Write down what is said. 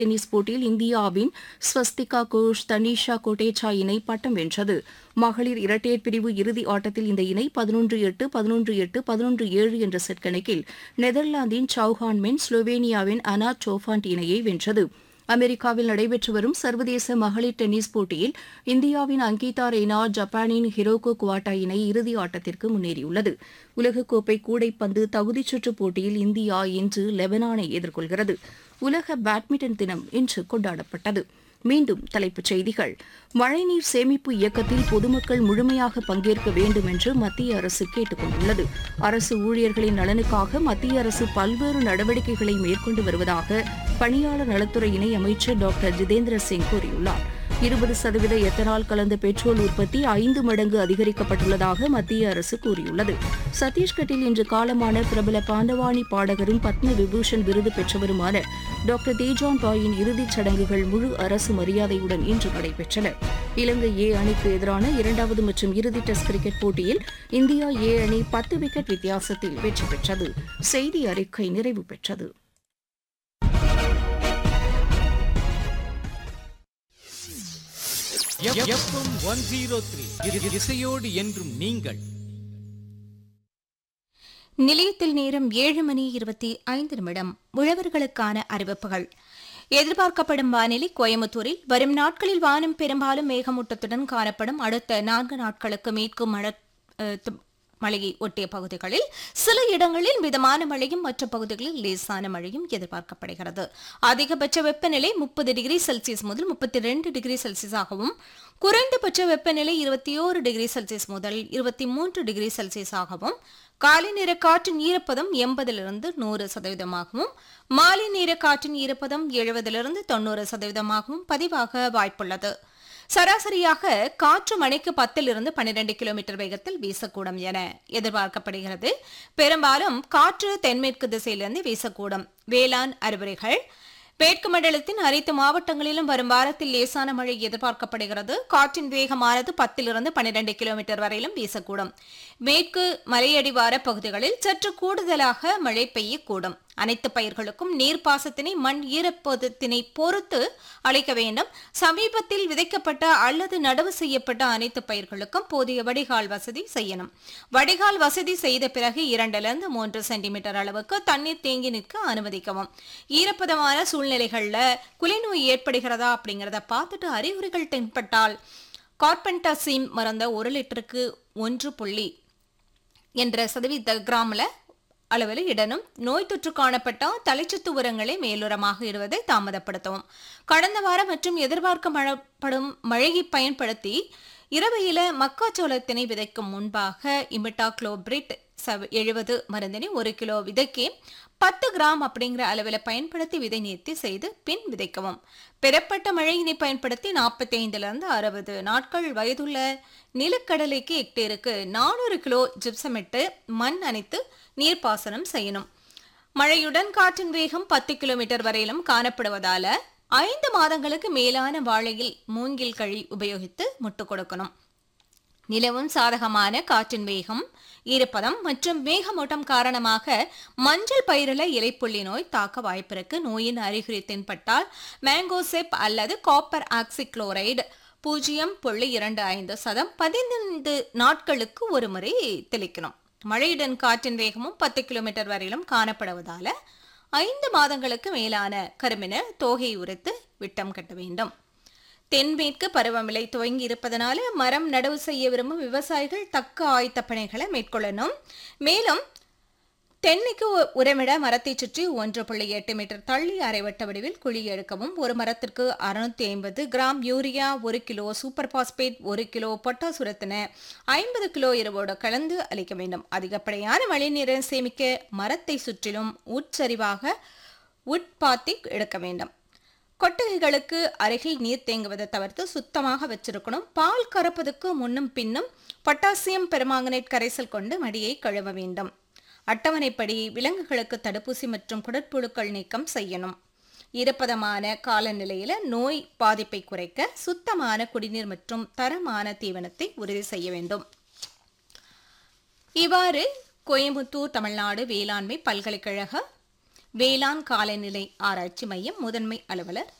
tennis போட்டியில் இந்தியாவின் ஸ்வஸ்திகா கோஷ் தனிஷா கோட்டேச்சா இணை பட்டம் வென்றது மகளிர் இரட்டையர் பிரிவு இறுதி ஆட்டத்தில் இந்த இணை பதினொன்று எட்டு பதினொன்று எட்டு பதினொன்று ஏழு என்ற செட் கணக்கில் நெதர்லாந்தின் சௌஹான் மென் ஸ்லோவேனியாவின் அனா சோஃபாண்ட் இணையை வென்றது அமெரிக்காவில் நடைபெற்று வரும் சர்வதேச மகளிர் டென்னிஸ் போட்டியில் இந்தியாவின் அங்கிதா ரெய்னா ஜப்பானின் ஹிரோகோ குவாட்டா இணை இறுதி ஆட்டத்திற்கு முன்னேறியுள்ளது உலகக்கோப்பை கூடைப்பந்து தகுதிச் சுற்றுப் போட்டியில் இந்தியா இன்று லெபனானை எதிர்கொள்கிறது உலக பேட்மிண்டன் தினம் இன்று கொண்டாடப்பட்டது மீண்டும் தலைப்புச் செய்திகள் மழைநீர் சேமிப்பு இயக்கத்தில் பொதுமக்கள் முழுமையாக பங்கேற்க வேண்டும் என்று மத்திய அரசு கேட்டுக் கொண்டுள்ளது அரசு ஊழியர்களின் நலனுக்காக மத்திய அரசு பல்வேறு நடவடிக்கைகளை மேற்கொண்டு வருவதாக பணியாளர் நலத்துறை இணை அமைச்சர் டாக்டர் ஜிதேந்திர சிங் கூறியுள்ளார் இருபது சதவீத எத்தனால் கலந்த பெட்ரோல் உற்பத்தி ஐந்து மடங்கு அதிகரிக்கப்பட்டுள்ளதாக மத்திய அரசு கூறியுள்ளது சத்தீஸ்கட்டில் இன்று காலமான பிரபல பாண்டவாணி பாடகரும் பத்ம விபூஷன் விருது பெற்றவருமான டாக்டர் தேஜான் பாயின் இறுதிச் சடங்குகள் முழு அரசு மரியாதையுடன் இன்று நடைபெற்றன இலங்கை ஏ அணிக்கு எதிரான இரண்டாவது மற்றும் இறுதி டெஸ்ட் கிரிக்கெட் போட்டியில் இந்தியா ஏ அணி பத்து விக்கெட் வித்தியாசத்தில் வெற்றி பெற்றது செய்தி அறிக்கை நிறைவு பெற்றது எஃப்எம் ஒன் ஜீரோ த்ரீ இசையோடு என்றும் நீங்கள் நிலையத்தில் நேரம் ஏழு மணி இருபத்தி ஐந்து நிமிடம் உழவர்களுக்கான அறிவிப்புகள் எதிர்பார்க்கப்படும் வானிலை கோயம்புத்தூரில் வரும் நாட்களில் வானம் பெரும்பாலும் மேகமூட்டத்துடன் காணப்படும் அடுத்த நான்கு நாட்களுக்கு மீட்கும் மழை அஹ், து- மழையை ஒட்டிய பகுதிகளில் சில இடங்களில் மிதமான மழையும் மற்ற பகுதிகளில் லேசான மழையும் எதிர்பார்க்கப்படுகிறது அதிகபட்ச வெப்பநிலை முப்பது டிகிரி செல்சியஸ் முதல் முப்பத்தி ரெண்டு டிகிரி செல்சியஸாகவும் குறைந்தபட்ச வெப்பநிலை இருபத்தி ஓரு டிகிரி செல்சியஸ் முதல் இருபத்தி மூன்று டிகிரி செல்சியஸாகவும் காலை நேர காற்றின் ஈரப்பதம் எண்பதிலிருந்து நூறு சதவீதமாகவும் மாலை நேர காற்றின் ஈரப்பதம் எழுபதிலிருந்து தொண்ணூறு சதவீதமாகவும் பதிவாக வாய்ப்புள்ளது சராசரியாக காற்று மணிக்கு பத்திலிருந்து பன்னிரண்டு கிலோமீட்டர் வேகத்தில் வீசக்கூடும் என எதிர்பார்க்கப்படுகிறது பெரும்பாலும் காற்று தென்மேற்கு திசையிலிருந்து வீசக்கூடும் வேளாண் அறிவுரைகள் மேற்கு மண்டலத்தின் அனைத்து மாவட்டங்களிலும் வரும் வாரத்தில் லேசான மழை எதிர்பார்க்கப்படுகிறது காற்றின் வேகமானது பத்திலிருந்து பன்னிரண்டு கிலோமீட்டர் வரையிலும் வீசக்கூடும் மேற்கு மலையடிவார பகுதிகளில் சற்று கூடுதலாக மழை பெய்யக்கூடும் அனைத்து பயிர்களுக்கும் நீர்ப்பாசத்தினை மண் ஈரப்பதத்தினை பொறுத்து அளிக்க வேண்டும் சமீபத்தில் விதைக்கப்பட்ட அல்லது நடவு செய்யப்பட்ட அனைத்து பயிர்களுக்கும் போதிய வடிகால் வசதி செய்யணும் வடிகால் வசதி செய்த பிறகு இரண்டிலிருந்து மூன்று சென்டிமீட்டர் அளவுக்கு தண்ணீர் தேங்கி நிற்க அனுமதிக்கவும் ஈரப்பதமான சூழ்நிலைகள்ல குலைநோய் ஏற்படுகிறதா அப்படிங்கிறத பார்த்துட்டு அறிகுறிகள் தென்பட்டால் கார்பென்டாசிம் மருந்த ஒரு லிட்டருக்கு ஒன்று புள்ளி என்ற சதவீத கிராமில் அளவில் இடணும் நோய் தொற்று காணப்பட்டால் தலைச்சத்து உரங்களை மேலுரமாக இடுவதை தாமதப்படுத்தவும் கடந்த வாரம் மற்றும் எதிர்பார்க்கப்படும் மழையை பயன்படுத்தி இரவையில மக்காச்சோளத்தினை விதைக்கும் முன்பாக இமிட்டாக்ளோபிரிட் எழுபது மருந்தினை ஒரு கிலோ விதைக்கு பத்து கிராம் அப்படிங்கிற அளவில் பயன்படுத்தி விதை நீர்த்தி செய்து பின் விதைக்கவும் பெறப்பட்ட மழையினை பயன்படுத்தி நாற்பத்தி ஐந்திலிருந்து அறுபது நாட்கள் வயதுள்ள நிலக்கடலைக்கு ஹெக்டேருக்கு நானூறு கிலோ ஜிப்சமிட்டு மண் அணைத்து நீர்ப்பாசனம் செய்யணும் மழையுடன் காற்றின் வேகம் பத்து கிலோமீட்டர் வரையிலும் காணப்படுவதால ஐந்து மாதங்களுக்கு மேலான வாழையில் மூங்கில் கழி உபயோகித்து முட்டு கொடுக்கணும் நிலவும் சாதகமான காற்றின் வேகம் ஈரப்பதம் மற்றும் மேகமூட்டம் காரணமாக மஞ்சள் பயிரில இலைப்புள்ளி நோய் தாக்க வாய்ப்பிருக்கு நோயின் அறிகுறி தென்பட்டால் மேங்கோசெப் அல்லது காப்பர் ஆக்சிக்ளோரைடு பூஜ்ஜியம் புள்ளி இரண்டு ஐந்து சதம் பதினைந்து நாட்களுக்கு ஒரு முறை தெளிக்கணும் மழையுடன் காற்றின் வேகமும் பத்து கிலோமீட்டர் வரையிலும் காணப்படுவதால ஐந்து மாதங்களுக்கு மேலான கருமின தோகை உரைத்து விட்டம் கட்ட வேண்டும் தென்மேற்கு பருவமழை துவங்கி இருப்பதனால மரம் நடவு செய்ய விரும்பும் விவசாயிகள் தக்க ஆயத்த பணிகளை மேற்கொள்ளணும் மேலும் தென்னைக்கு உ- உரமிட மரத்தை சுற்றி ஒன்று புள்ளி எட்டு மீட்டர் தள்ளி அரைவட்ட வடிவில் குழி எடுக்கவும் ஒரு மரத்திற்கு அறுநூத்தி ஐம்பது கிராம் யூரியா ஒரு கிலோ சூப்பர் பாஸ்பேட் ஒரு கிலோ பொட்டாஸ் உரத்தின ஐம்பது கிலோ இரவோடு கலந்து அளிக்க வேண்டும் அதிகப்படியான மழைநீரை சேமிக்க மரத்தை சுற்றிலும் உட்சரிவாக உட்பாத்தி எடுக்க வேண்டும் கொட்டகைகளுக்கு அருகில் நீர் தேங்குவதை தவிர்த்து சுத்தமாக வச்சிருக்கணும் பால் கறப்பதற்கு முன்னும் பின்னும் பொட்டாசியம் பெருமாங்கனேட் கரைசல் கொண்டு மடியை கழுவ வேண்டும் அட்டவணைப்படி விலங்குகளுக்கு தடுப்பூசி மற்றும் குடற்புழுக்கள் நீக்கம் செய்யணும் ஈரப்பதமான காலநிலையில நோய் பாதிப்பை குறைக்க சுத்தமான குடிநீர் மற்றும் தரமான தீவனத்தை உறுதி செய்ய வேண்டும் இவ்வாறு கோயம்புத்தூர் தமிழ்நாடு வேளாண்மை பல்கலைக்கழக வேளாண் காலநிலை ஆராய்ச்சி மையம் முதன்மை அலுவலர்